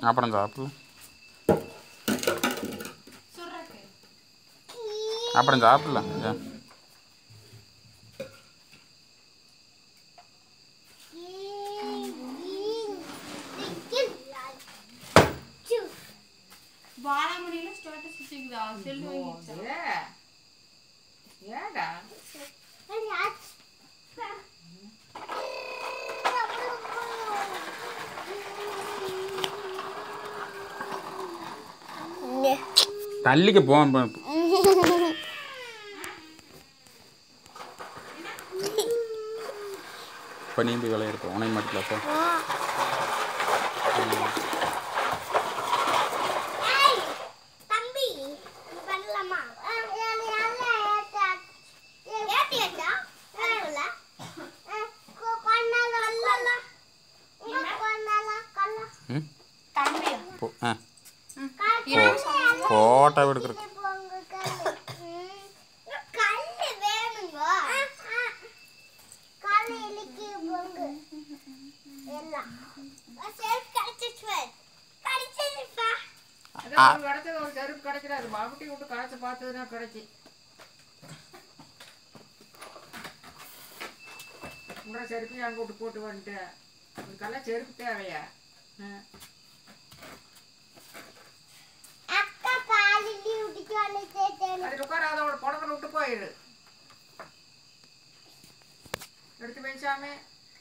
அப்புறம் சாப்பிடல சுடுறக்கு அப்புறம் சாப்பிடலாம் ஏன் பாலாமணியில ஸ்டேட்டஸ் வச்சுக்குதா செல் வாங்கிச்சா ஏ ஏடா தள்ளிக்க போ போ. இப்போ நீ போய் விளையாடுப்போம் உனையும் மாட்டிக்கலாப்பா தம்பி இது பண்ணலாமா ஏத்தியாச்சா பண்ணல கொண்டால அல்லல கொண்டால கல்ல ம் தம்பியா போ ஆ கல்லு ஃபோட்டோ எடுக்கிறதுக்கு போங்க கல்லு கல்லு வேணுங்க கல்லு இலிக்கி போங்க எல்லாம் செல்ஃப் கிடைச்சிச்சு கிடைச்சிருப்பா அதான் ஒரு இடத்துல ஒரு செருப்பு கிடைக்கிறாரு மாவட்டி விட்டு களைச்சு பார்த்ததுன்னா கிடைச்சி உங்களோட செருப்பையும் அங்கே விட்டு போட்டு வந்துட்டேன் இதுக்கெல்லாம் செருப்பு தேவையா ஆ. அக்கா காலிலி விட்டுட்டு வந்து அதுக்கு உட்கார அதோட புடவை விட்டு போயிடு எடுத்து வைச்சாமே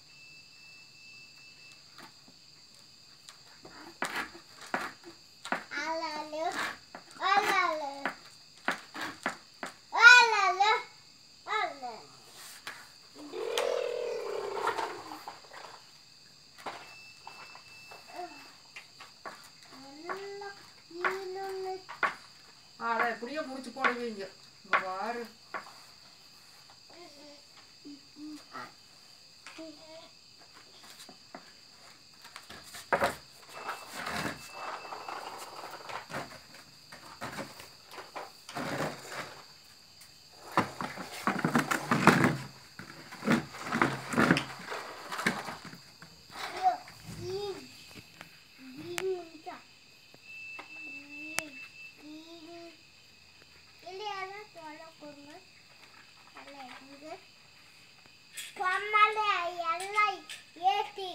அலாலு அலாலு அலாலு அலாலு அதை எப்படியோ முடிச்சு போடுவீங்க இங்க பாரு கொம்மலை எல்லாம் ஏத்தி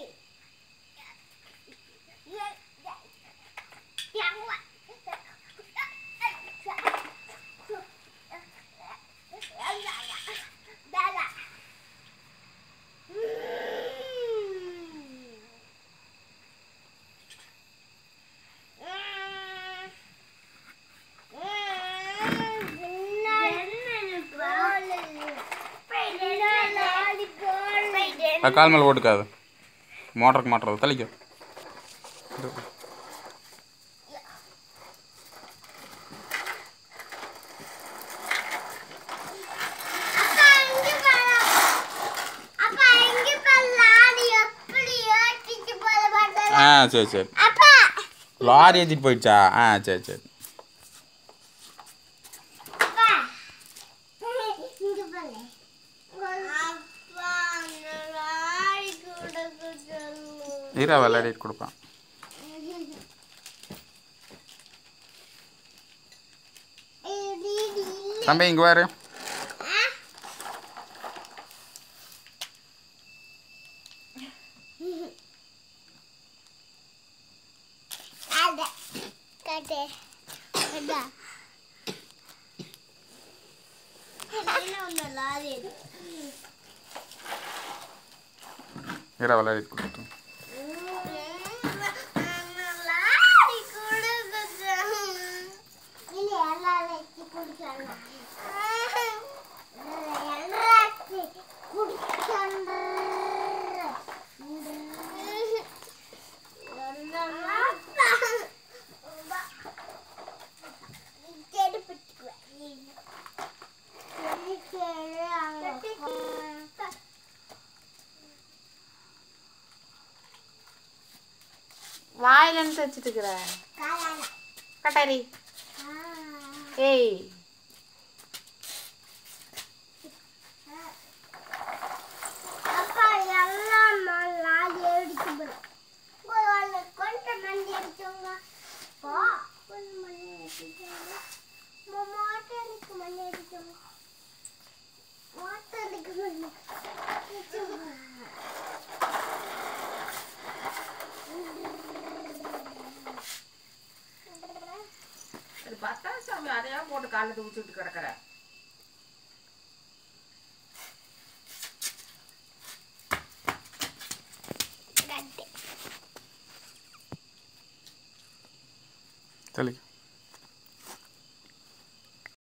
அது கால் மேலே ஓட்டுக்காது மோட்டருக்கு மாட்டுறது தள்ளிக்க அப்பா இங்க பாரு அப்பா இங்க பாரு லாரி எப்படி ஏத்திட்டு போற பாரு ஆ சரி சரி அப்பா லாரி ஏற்றிட்டு போயிடுச்சா ஆ சரி சரி அப்பா இங்க பாரு அப்பா அந்த லாரி கூட சொல்லு ஈரா விளையாடிட்டு கொடுப்பான் தம்பி இங்கே வாரு அட கட்டே அடா என்ன ஒன்று லாரி ஈரா விளையாடிட்டு கொடுத்துட்டோம் லாரி கொடுக்குது இல்லை எல்லாம் வச்சு குடிக்கலாம் எல்லாத்தி வாயில இருந்து வச்சுட்டு இருக்கிற கட்டாரி ஏய் அப்பா எல்லாம் லாரி அடிச்சு கொஞ்சம் மண்டி அடிச்சவங்க அது பத்தா சாமி அதையா போட்டு காலில் தூச்சிட்டு கிடக்குற தெளிக்கும்